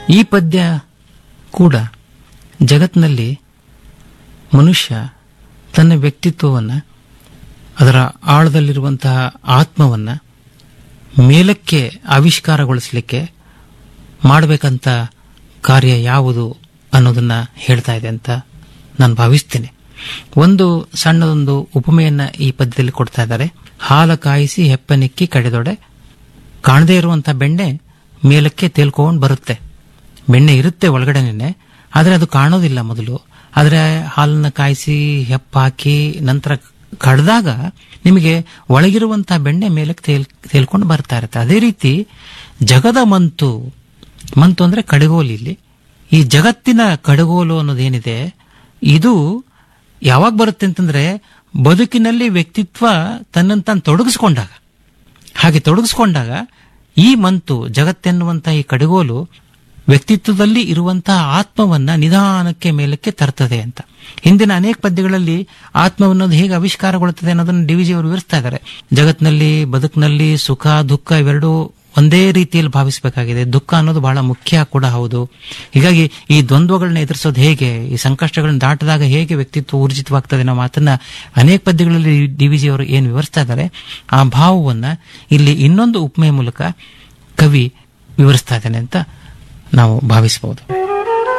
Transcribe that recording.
ಈ ಪದ್ಯ ಕೂಡ ಜಗತ್ತಿನಲ್ಲಿ ಮನುಷ್ಯ ತನ್ನ ವ್ಯಕ್ತಿತ್ವವನ್ನು ಅದರ ಆಳದಲ್ಲಿರುವಂತಹ ಆತ್ಮವನ್ನು ಮೇಲಕ್ಕೆ ಆವಿಷ್ಕಾರಗೊಳಿಸಲಿಕ್ಕೆ ಮಾಡಬೇಕಂತ ಕಾರ್ಯ ಯಾವುದು ಅನ್ನೋದನ್ನ ಹೇಳ್ತಾ ಇದೆ ಅಂತ ನಾನು ಭಾವಿಸ್ತೇನೆ ಒಂದು ಸಣ್ಣದೊಂದು ಉಪಮೆಯನ್ನ ಈ ಪದ್ಯದಲ್ಲಿ ಕೊಡ್ತಾ ಇದ್ದಾರೆ ಹಾಲ ಕಾಯಿಸಿ ಹೆಪ್ಪನಿಕ್ಕಿ ಕಡೆದೊಡೆ ಕಾಣದೇ ಇರುವಂತಹ ಬೆಣ್ಣೆ ಮೇಲಕ್ಕೆ ತೇಲ್ಕೊಂಡು ಬರುತ್ತೆ ಬೆಣ್ಣೆ ಇರುತ್ತೆ ಒಳಗಡೆನೆ ಆದರೆ ಅದು ಕಾಣೋದಿಲ್ಲ ಮೊದಲು ಆದರೆ ಹಾಲನ್ನ ಕಾಯಿಸಿ ಹೆಪ್ಪಾಕಿ ನಂತರ ಕಡ್ದಾಗ ನಿಮಗೆ ಒಳಗಿರುವಂತಹ ಬೆಣ್ಣೆ ಮೇಲಕ್ಕೆ ತೇಲ್ ತೇಲ್ಕೊಂಡು ಬರ್ತಾ ಇರುತ್ತೆ ಅದೇ ರೀತಿ ಜಗದ ಮಂತು ಮಂತು ಅಂದ್ರೆ ಕಡಗೋಲು ಇಲ್ಲಿ ಈ ಜಗತ್ತಿನ ಕಡಗೋಲು ಅನ್ನೋದೇನಿದೆ ಇದು ಯಾವಾಗ ಬರುತ್ತೆ ಅಂತಂದ್ರೆ ಬದುಕಿನಲ್ಲಿ ವ್ಯಕ್ತಿತ್ವ ತನ್ನನ್ನು ತಾನು ತೊಡಗಿಸ್ಕೊಂಡಾಗ ಹಾಗೆ ತೊಡಗಿಸ್ಕೊಂಡಾಗ ಈ ಮಂತು ಜಗತ್ತೆನ್ನುವಂತಹ ಈ ಕಡಗೋಲು ವ್ಯಕ್ತಿತ್ವದಲ್ಲಿ ಇರುವಂತಹ ಆತ್ಮವನ್ನ ನಿಧಾನಕ್ಕೆ ಮೇಲಕ್ಕೆ ತರ್ತದೆ ಅಂತ ಹಿಂದಿನ ಅನೇಕ ಪದ್ಯಗಳಲ್ಲಿ ಆತ್ಮವನ್ನೋದು ಹೇಗೆ ಆವಿಷ್ಕಾರಗೊಳ್ಳುತ್ತದೆ ಅನ್ನೋದನ್ನು ಡಿ ವಿಜಿ ಅವರು ವಿವರಿಸ್ತಾ ಇದ್ದಾರೆ ಜಗತ್ತಿನಲ್ಲಿ ಬದುಕಿನಲ್ಲಿ ಸುಖ ದುಃಖ ಇವೆರಡೂ ಒಂದೇ ರೀತಿಯಲ್ಲಿ ಭಾವಿಸಬೇಕಾಗಿದೆ ದುಃಖ ಅನ್ನೋದು ಬಹಳ ಮುಖ್ಯ ಕೂಡ ಹೌದು ಹೀಗಾಗಿ ಈ ದ್ವಂದ್ವಗಳನ್ನ ಎದುರಿಸೋದು ಹೇಗೆ ಈ ಸಂಕಷ್ಟಗಳನ್ನ ದಾಟಿದಾಗ ಹೇಗೆ ವ್ಯಕ್ತಿತ್ವ ಊರ್ಜಿತವಾಗ್ತದೆ ಅನ್ನೋ ಮಾತನ್ನ ಅನೇಕ ಪದ್ಯಗಳಲ್ಲಿ ಡಿ ವಿಜಿ ಅವರು ಏನು ವಿವರಿಸ್ತಾ ಇದ್ದಾರೆ ಆ ಭಾವವನ್ನ ಇಲ್ಲಿ ಇನ್ನೊಂದು ಉಪಮೆಯ ಮೂಲಕ ಕವಿ ವಿವರಿಸ್ತಾ ಇದ್ದಾನೆ ಅಂತ ನಾವು ಭಾವಿಸಬಹುದು